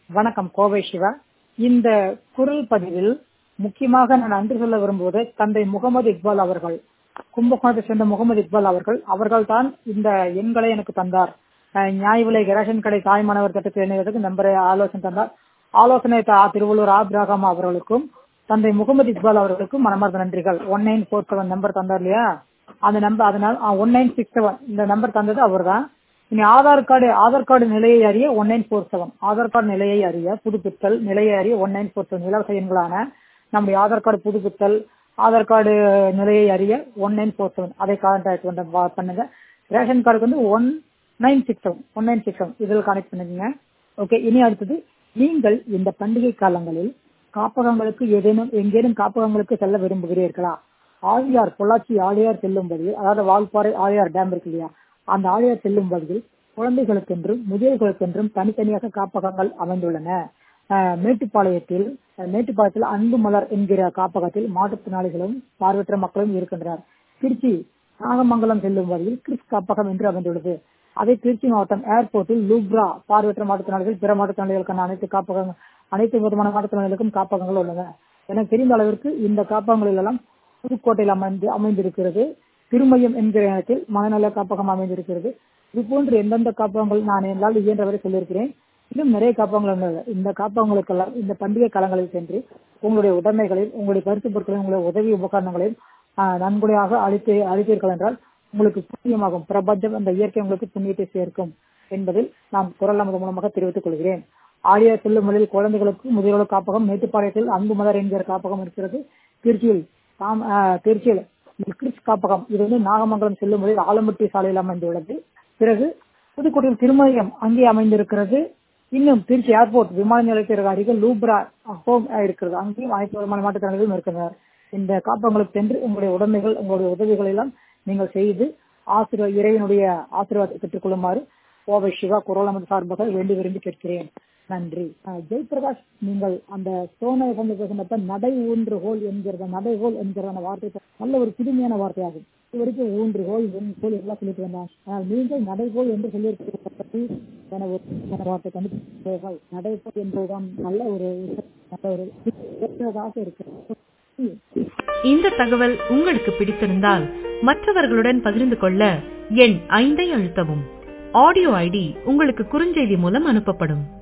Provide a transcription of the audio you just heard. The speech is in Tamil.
வணக்கம் கோவை சிவா இந்த குரல் பதிவில் முக்கியமாக நான் நன்றி சொல்ல விரும்புவது தந்தை முகமது இக்பால் அவர்கள் கும்பகோணத்தை சேர்ந்த முகமது இக்பால் அவர்கள் அவர்கள் தான் இந்த எண்களை எனக்கு தந்தார் அஹ் நியாய விலை ரேஷன் கடை தாய்மானவர் திட்டத்தை இணைவதற்கு நம்பரை ஆலோசனை தந்தார் ஆலோசனை தா- திருவள்ளூர் ஆபிரகாம் அவர்களுக்கும் தந்தை முகமது இக்பால் அவர்களுக்கும் மனமார்ந்த நன்றிகள் one nine four seven number தந்தார் இல்லையா அந்த நம்பர் அதனால ஒன் நைன் சிக்ஸ் செவன் இந்த நம்பர் தந்தது அவர்தான் இனி ஆதார் கார்டு ஆதார் கார்டு நிலையை அறிய one nine four seven Aadhaar card நிலையை அறிய புதுப்பித்தல் நிலையை அறிய ஒன் நைன் ஃபோர் செவன் இலவச எண்களான நம்முடைய ஆதார் கார்டு புதுப்பித்தல் ஆதார் கார்டு நிலையை அறிய ஒன் நைன் ஃபோர் செவன் அதை கான்டாக்ட் பண்ண வா- பண்ணுங்க ரேஷன் கார்டுக்கு வந்து one nine six seven one nine six seven இதில் கனெக்ட் பண்ணுங்க ஓகே இனி அடுத்தது நீங்கள் இந்த பண்டிகை காலங்களில் காப்பகங்களுக்கு ஏதேனும் எங்கேனும் காப்பகங்களுக்கு செல்ல விரும்புகிறீர்களா ஆழியார் பொள்ளாச்சி ஆழியார் செல்லும் வழியில் அதாவது வால்பாறை ஆழியார் டேம் இருக்கு இல்லையா அந்த ஆழியார் செல்லும் வழியில் குழந்தைகளுக்கென்றும் முதியோர்களுக்கென்றும் தனித்தனியாக காப்பகங்கள் அமைந்துள்ளன அஹ் மேட்டுப்பாளையத்தில் அஹ் மேட்டுப்பாளையத்தில் அன்பு மலர் என்கிற காப்பகத்தில் மாற்றுத்திறனாளிகளும் பார்வையற்ற மக்களும் இருக்கின்றனர் திருச்சி நாகமங்கலம் செல்லும் வழியில் கிறிஸ் காப்பகம் என்று அமைந்துள்ளது அதே திருச்சி மாவட்டம் ஏர்போர்ட்டில் லூப்ரா பார்வையற்ற மாற்றுத்திறனாளிகள் பிற மாற்றுத்திறனாளிகளுக்கான அனைத்து காப்பகங்கள் அனைத்து விதமான மாற்றுத்திறனாளிகளுக்கும் காப்பகங்கள் உள்ளன எனக்கு தெரிந்த அளவிற்கு இந்த காப்பகங்களில் எல்லாம் புதுக்கோட்டையில் அமைந்து அமைந்திருக்கிறது திருமயம் என்கிற இடத்தில் மனநல காப்பகம் அமைந்திருக்கிறது இது போன்று எந்தெந்த காப்பகங்கள் நான் என்னால் இயன்றவரை சொல்லியிருக்கிறேன் இன்னும் நிறைய காப்பகங்கள் உள்ளன இந்த காப்பகங்களுக்கெல்லாம் இந்த பண்டிகை காலங்களில் சென்று உங்களுடைய உடைமைகளையும் உங்களுடைய பரிசு பொருட்களையும் உங்களுடைய உதவி உபகரணங்களையும் ஆஹ், நன்கொடையாக அளித்து அளித்தீர்கள் என்றால் உங்களுக்கு புண்ணியமாகும் பிரபஞ்சம் அந்த இயற்கை உங்களுக்கு புண்ணியத்தை சேர்க்கும் என்பதில் நான் குரல் நமது மூலமாக தெரிவித்துக் கொள்கிறேன் ஆழியா செல்லும் வழியில் குழந்தைகளுக்கு முதியோர் காப்பகம் மேட்டுப்பாளையத்தில் அன்பு மலர் என்கிற காப்பகம் இருக்கிறது திருச்சியில் தாம் ஆஹ், திருச்சியில் கிறிஸ் காப்பகம் இது வந்து நாகமங்கலம் செல்லும் வழியில் ஆலம்பட்டி சாலையில் அமைந்துள்ளது பிறகு புதுக்கோட்டையில் திருமயம் அங்கே அமைந்திருக்கிறது இன்னும் திருச்சி ஏர்போர்ட் விமான நிலையத்திற்கு அருகில் லூப்ரா ஹோம் இருக்கிறது அங்கேயும் அனைத்து விதமான மாற்றுத்திறனாளிகளும் இருக்கின்றனர் இந்த காப்பகங்களுக்கு சென்று உங்களுடைய உடைமைகள் உங்களுடைய உதவிகள் எல்லாம் நீங்கள் செய்து ஆசிரியர் இறைவனுடைய ஆசீர்வாதத்தை பெற்றுக் கொள்ளுமாறு கோவை சிவா குரல் நமது சார்பாக வேண்டி விரும்பி கேட்கிறேன் நன்றி அஹ் ஜெயபிரகாஷ் நீங்கள் அந்த சோனை வந்து பேசினப்ப நடை ஊன்றுகோல் என்கிற நடைகோல் என்கிற அந்த வார்த்தை நல்ல ஒரு புதுமையான வார்த்தையாகும் இது வரைக்கும் ஊன்றுகோல் வெண்கோல் எல்லாம் சொல்லிட்டு வந்தாங்க ஆனால் நீங்கள் நடைகோல் என்று சொல்லியிருக்கிறத பற்றி என ஒரு புதுமையான வார்த்தை கண்டுபிடிப்பீர்கள் நடைகோல் என்பதுதான் நல்ல ஒரு நல்ல ஒரு சிறந்ததாக இருக்கு இந்த தகவல் உங்களுக்கு பிடித்திருந்தால் மற்றவர்களுடன் பகிர்ந்து கொள்ள எண் ஐந்தை அழுத்தவும் ஆடியோ ஐடி உங்களுக்கு குறுஞ்செய்தி மூலம் அனுப்பப்படும்